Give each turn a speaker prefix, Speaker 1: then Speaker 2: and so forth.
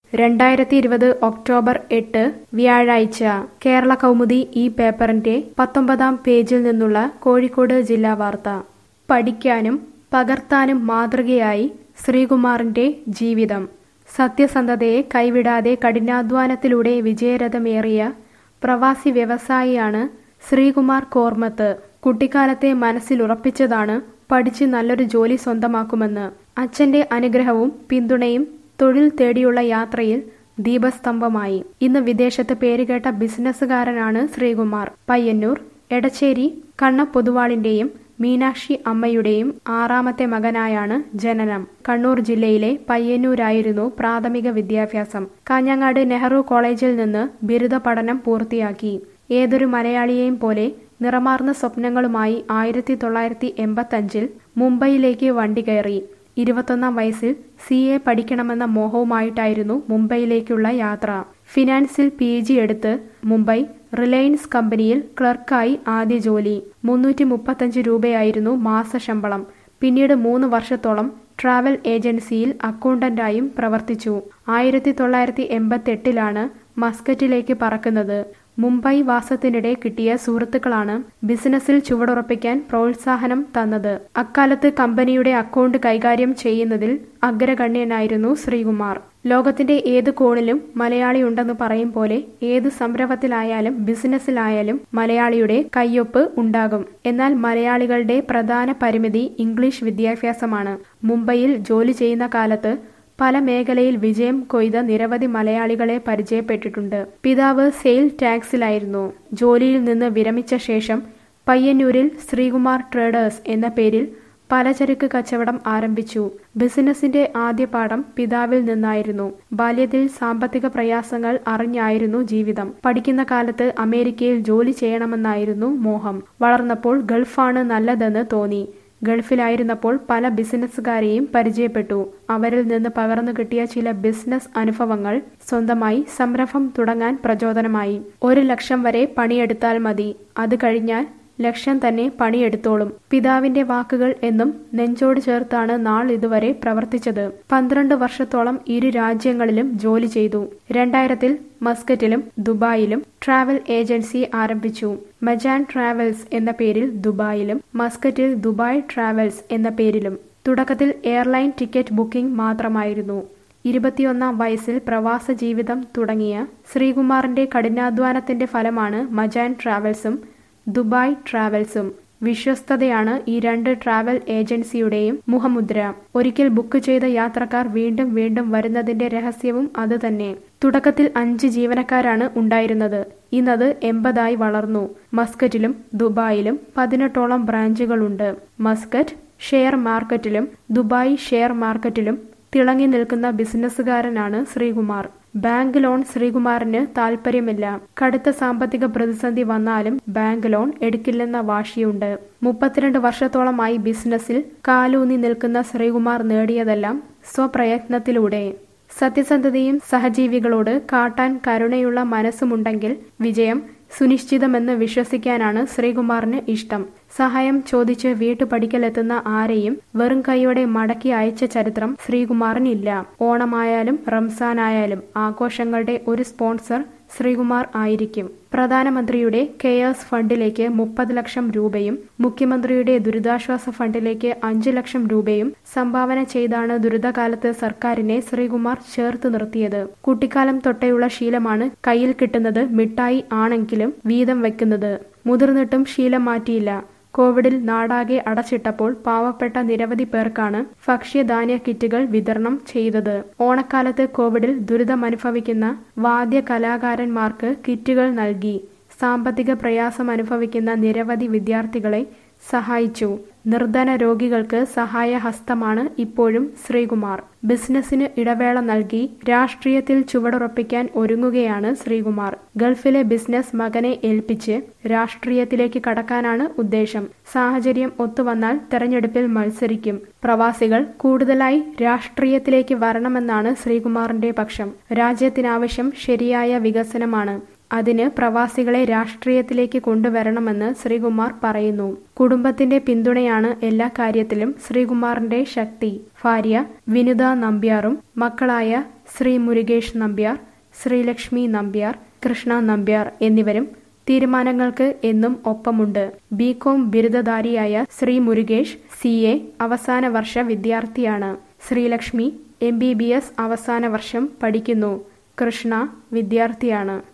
Speaker 1: രണ്ടായിരത്തി ഇരുപത് ഒക്ടോബർ എട്ട് വ്യാഴാഴ്ച കേരള കൗമുദി ഈ പേപ്പറിന്റെ പത്തൊമ്പതാം പേജിൽ നിന്നുള്ള കോഴിക്കോട് ജില്ലാ വാർത്ത പഠിക്കാനും പകർത്താനും മാതൃകയായി ശ്രീകുമാറിന്റെ ജീവിതം സത്യസന്ധതയെ കൈവിടാതെ കഠിനാധ്വാനത്തിലൂടെ വിജയരഥമേറിയ പ്രവാസി വ്യവസായിയാണ് ശ്രീകുമാർ കോർമത്ത് കുട്ടിക്കാലത്തെ മനസ്സിലുറപ്പിച്ചതാണ് പഠിച്ച് നല്ലൊരു ജോലി സ്വന്തമാക്കുമെന്ന് അച്ഛന്റെ അനുഗ്രഹവും പിന്തുണയും തൊഴിൽ തേടിയുള്ള യാത്രയിൽ ദീപസ്തംഭമായി ഇന്ന് വിദേശത്ത് പേരുകേട്ട ബിസിനസ്സുകാരനാണ് ശ്രീകുമാർ പയ്യന്നൂർ എടച്ചേരി കണ്ണ പൊതുവാളിന്റെയും മീനാക്ഷി അമ്മയുടെയും ആറാമത്തെ മകനായാണ് ജനനം കണ്ണൂർ ജില്ലയിലെ പയ്യന്നൂരായിരുന്നു പ്രാഥമിക വിദ്യാഭ്യാസം കാഞ്ഞങ്ങാട് നെഹ്റു കോളേജിൽ നിന്ന് ബിരുദ പഠനം പൂർത്തിയാക്കി ഏതൊരു മലയാളിയെയും പോലെ നിറമാർന്ന സ്വപ്നങ്ങളുമായി ആയിരത്തി തൊള്ളായിരത്തി എൺപത്തഞ്ചിൽ മുംബൈയിലേക്ക് വണ്ടി കയറി ഇരുപത്തൊന്നാം വയസ്സിൽ സി എ പഠിക്കണമെന്ന മോഹവുമായിട്ടായിരുന്നു മുംബൈയിലേക്കുള്ള യാത്ര ഫിനാൻസിൽ പി ജി എടുത്ത് മുംബൈ റിലയൻസ് കമ്പനിയിൽ ക്ലർക്കായി ആദ്യ ജോലി മുന്നൂറ്റി മുപ്പത്തഞ്ച് രൂപയായിരുന്നു മാസശമ്പളം പിന്നീട് മൂന്ന് വർഷത്തോളം ട്രാവൽ ഏജൻസിയിൽ അക്കൗണ്ടന്റായും പ്രവർത്തിച്ചു ആയിരത്തി തൊള്ളായിരത്തി എൺപത്തെട്ടിലാണ് മസ്കറ്റിലേക്ക് പറക്കുന്നത് മുംബൈ വാസത്തിനിടെ കിട്ടിയ സുഹൃത്തുക്കളാണ് ബിസിനസ്സിൽ ചുവടുറപ്പിക്കാൻ പ്രോത്സാഹനം തന്നത് അക്കാലത്ത് കമ്പനിയുടെ അക്കൗണ്ട് കൈകാര്യം ചെയ്യുന്നതിൽ അഗ്രഗണ്യനായിരുന്നു ശ്രീകുമാർ ലോകത്തിന്റെ ഏത് കോണിലും മലയാളി ഉണ്ടെന്ന് പറയും പോലെ ഏത് സംരംഭത്തിലായാലും ബിസിനസ്സിലായാലും മലയാളിയുടെ കയ്യൊപ്പ് ഉണ്ടാകും എന്നാൽ മലയാളികളുടെ പ്രധാന പരിമിതി ഇംഗ്ലീഷ് വിദ്യാഭ്യാസമാണ് മുംബൈയിൽ ജോലി ചെയ്യുന്ന കാലത്ത് പല മേഖലയിൽ വിജയം കൊയ്ത നിരവധി മലയാളികളെ പരിചയപ്പെട്ടിട്ടുണ്ട് പിതാവ് സെയിൽ ടാക്സിലായിരുന്നു ജോലിയിൽ നിന്ന് വിരമിച്ച ശേഷം പയ്യന്നൂരിൽ ശ്രീകുമാർ ട്രേഡേഴ്സ് എന്ന പേരിൽ പലചരക്ക് കച്ചവടം ആരംഭിച്ചു ബിസിനസിന്റെ ആദ്യ പാഠം പിതാവിൽ നിന്നായിരുന്നു ബാല്യത്തിൽ സാമ്പത്തിക പ്രയാസങ്ങൾ അറിഞ്ഞായിരുന്നു ജീവിതം പഠിക്കുന്ന കാലത്ത് അമേരിക്കയിൽ ജോലി ചെയ്യണമെന്നായിരുന്നു മോഹം വളർന്നപ്പോൾ ഗൾഫാണ് നല്ലതെന്ന് തോന്നി ഗൾഫിലായിരുന്നപ്പോൾ പല ബിസിനസ്സുകാരെയും പരിചയപ്പെട്ടു അവരിൽ നിന്ന് പകർന്നു കിട്ടിയ ചില ബിസിനസ് അനുഭവങ്ങൾ സ്വന്തമായി സംരംഭം തുടങ്ങാൻ പ്രചോദനമായി ഒരു ലക്ഷം വരെ പണിയെടുത്താൽ മതി അത് കഴിഞ്ഞാൽ ലക്ഷ്യം തന്നെ പണിയെടുത്തോളും പിതാവിന്റെ വാക്കുകൾ എന്നും നെഞ്ചോട് ചേർത്താണ് നാൾ ഇതുവരെ പ്രവർത്തിച്ചത് പന്ത്രണ്ട് വർഷത്തോളം ഇരു രാജ്യങ്ങളിലും ജോലി ചെയ്തു രണ്ടായിരത്തിൽ മസ്കറ്റിലും ദുബായിലും ട്രാവൽ ഏജൻസി ആരംഭിച്ചു മജാൻ ട്രാവൽസ് എന്ന പേരിൽ ദുബായിലും മസ്കറ്റിൽ ദുബായ് ട്രാവൽസ് എന്ന പേരിലും തുടക്കത്തിൽ എയർലൈൻ ടിക്കറ്റ് ബുക്കിംഗ് മാത്രമായിരുന്നു ഇരുപത്തിയൊന്നാം വയസ്സിൽ പ്രവാസ ജീവിതം തുടങ്ങിയ ശ്രീകുമാറിന്റെ കഠിനാധ്വാനത്തിന്റെ ഫലമാണ് മജാൻ ട്രാവൽസും ദുബായ് ട്രാവൽസും വിശ്വസ്തതയാണ് ഈ രണ്ട് ട്രാവൽ ഏജൻസിയുടെയും മുഖമുദ്ര ഒരിക്കൽ ബുക്ക് ചെയ്ത യാത്രക്കാർ വീണ്ടും വീണ്ടും വരുന്നതിന്റെ രഹസ്യവും അതുതന്നെ തുടക്കത്തിൽ അഞ്ച് ജീവനക്കാരാണ് ഉണ്ടായിരുന്നത് ഇന്നത് എൺപതായി വളർന്നു മസ്കറ്റിലും ദുബായിലും പതിനെട്ടോളം ബ്രാഞ്ചുകളുണ്ട് മസ്കറ്റ് ഷെയർ മാർക്കറ്റിലും ദുബായ് ഷെയർ മാർക്കറ്റിലും തിളങ്ങി നിൽക്കുന്ന ബിസിനസ്സുകാരനാണ് ശ്രീകുമാർ ബാങ്ക് ലോൺ ശ്രീകുമാറിന് താൽപ്പര്യമില്ല കടുത്ത സാമ്പത്തിക പ്രതിസന്ധി വന്നാലും ബാങ്ക് ലോൺ എടുക്കില്ലെന്ന വാശിയുണ്ട് മുപ്പത്തിരണ്ട് വർഷത്തോളമായി ബിസിനസ്സിൽ കാലൂന്നി നിൽക്കുന്ന ശ്രീകുമാർ നേടിയതെല്ലാം സ്വപ്രയത്നത്തിലൂടെ സത്യസന്ധതയും സഹജീവികളോട് കാട്ടാൻ കരുണയുള്ള മനസ്സുമുണ്ടെങ്കിൽ വിജയം സുനിശ്ചിതമെന്ന് വിശ്വസിക്കാനാണ് ശ്രീകുമാറിന് ഇഷ്ടം സഹായം ചോദിച്ച് വീട്ടുപടിക്കലെത്തുന്ന ആരെയും വെറും കൈയോടെ മടക്കി അയച്ച ചരിത്രം ശ്രീകുമാറിനില്ല ഓണമായാലും റംസാനായാലും ആഘോഷങ്ങളുടെ ഒരു സ്പോൺസർ ശ്രീകുമാർ ആയിരിക്കും പ്രധാനമന്ത്രിയുടെ കെയേഴ്സ് ഫണ്ടിലേക്ക് മുപ്പത് ലക്ഷം രൂപയും മുഖ്യമന്ത്രിയുടെ ദുരിതാശ്വാസ ഫണ്ടിലേക്ക് അഞ്ചു ലക്ഷം രൂപയും സംഭാവന ചെയ്താണ് ദുരിതകാലത്ത് സർക്കാരിനെ ശ്രീകുമാർ ചേർത്ത് നിർത്തിയത് കുട്ടിക്കാലം തൊട്ടേയുള്ള ശീലമാണ് കയ്യിൽ കിട്ടുന്നത് മിഠായി ആണെങ്കിലും വീതം വെക്കുന്നത് മുതിർന്നിട്ടും ശീലം മാറ്റിയില്ല കോവിഡിൽ നാടാകെ അടച്ചിട്ടപ്പോൾ പാവപ്പെട്ട നിരവധി പേർക്കാണ് ഭക്ഷ്യധാന്യ കിറ്റുകൾ വിതരണം ചെയ്തത് ഓണക്കാലത്ത് കോവിഡിൽ ദുരിതമനുഭവിക്കുന്ന വാദ്യ കലാകാരന്മാർക്ക് കിറ്റുകൾ നൽകി സാമ്പത്തിക പ്രയാസം അനുഭവിക്കുന്ന നിരവധി വിദ്യാർത്ഥികളെ സഹായിച്ചു നിർധന രോഗികൾക്ക് സഹായഹസ്തമാണ് ഇപ്പോഴും ശ്രീകുമാർ ബിസിനസിന് ഇടവേള നൽകി രാഷ്ട്രീയത്തിൽ ചുവടുറപ്പിക്കാൻ ഒരുങ്ങുകയാണ് ശ്രീകുമാർ ഗൾഫിലെ ബിസിനസ് മകനെ ഏൽപ്പിച്ച് രാഷ്ട്രീയത്തിലേക്ക് കടക്കാനാണ് ഉദ്ദേശം സാഹചര്യം ഒത്തുവന്നാൽ തെരഞ്ഞെടുപ്പിൽ മത്സരിക്കും പ്രവാസികൾ കൂടുതലായി രാഷ്ട്രീയത്തിലേക്ക് വരണമെന്നാണ് ശ്രീകുമാറിന്റെ പക്ഷം രാജ്യത്തിനാവശ്യം ശരിയായ വികസനമാണ് അതിന് പ്രവാസികളെ രാഷ്ട്രീയത്തിലേക്ക് കൊണ്ടുവരണമെന്ന് ശ്രീകുമാർ പറയുന്നു കുടുംബത്തിന്റെ പിന്തുണയാണ് എല്ലാ കാര്യത്തിലും ശ്രീകുമാറിന്റെ ശക്തി ഭാര്യ വിനുത നമ്പ്യാറും മക്കളായ ശ്രീ മുരുകേഷ് നമ്പ്യാർ ശ്രീലക്ഷ്മി നമ്പ്യാർ കൃഷ്ണ നമ്പ്യാർ എന്നിവരും തീരുമാനങ്ങൾക്ക് എന്നും ഒപ്പമുണ്ട് ബികോം ബിരുദധാരിയായ ശ്രീ മുരുകേഷ് സി എ അവസാന വർഷ വിദ്യാർത്ഥിയാണ് Sreelakshmi M B B S അവസാന വർഷം പഠിക്കുന്നു കൃഷ്ണ വിദ്യാർത്ഥിയാണ്